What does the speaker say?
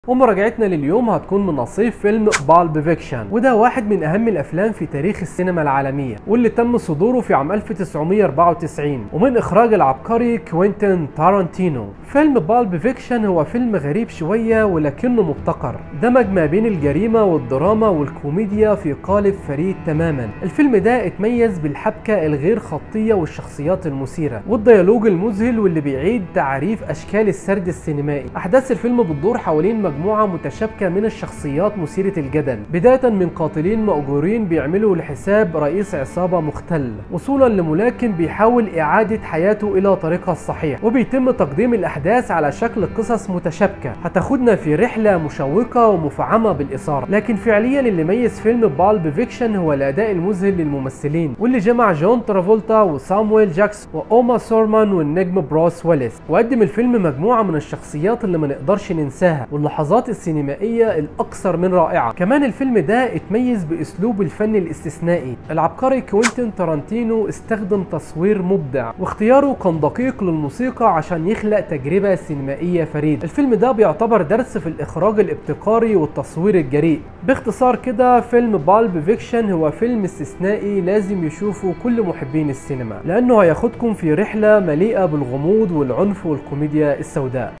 ومراجعتنا لليوم هتكون من نصيب فيلم بالب فيكشن وده واحد من اهم الافلام في تاريخ السينما العالميه واللي تم صدوره في عام 1994 ومن اخراج العبقري كوينتين تارانتينو فيلم بالب فيكشن هو فيلم غريب شويه ولكنه مبتكر دمج ما بين الجريمه والدراما والكوميديا في قالب فريد تماما الفيلم ده اتميز بالحبكه الغير خطيه والشخصيات المثيره والديالوج المذهل واللي بيعيد تعريف اشكال السرد السينمائي احداث الفيلم بتدور حوالين مجموعة متشابكة من الشخصيات مثيرة الجدل بداية من قاتلين مأجورين بيعملوا لحساب رئيس عصابة مختل وصولا لملاكم بيحاول إعادة حياته إلى طريقها الصحيح وبيتم تقديم الأحداث على شكل قصص متشابكة هتاخدنا في رحلة مشوقة ومفعمة بالإثارة لكن فعليا اللي ميز فيلم بالب فيكشن هو الأداء المذهل للممثلين واللي جمع جون ترافولتا وسامويل جاكس وأوما سورمان والنجم بروس ويلس وقدم الفيلم مجموعة من الشخصيات اللي ما نقدرش ننساها واللحظات اللحظات السينمائية الأكثر من رائعة كمان الفيلم ده اتميز بأسلوب الفن الاستثنائي العبقري كوينتين تارانتينو استخدم تصوير مبدع واختياره كان دقيق للموسيقى عشان يخلق تجربة سينمائية فريدة الفيلم ده بيعتبر درس في الإخراج الابتكاري والتصوير الجريء باختصار كده فيلم بالب فيكشن هو فيلم استثنائي لازم يشوفه كل محبين السينما لأنه هياخدكم في رحلة مليئة بالغموض والعنف والكوميديا السوداء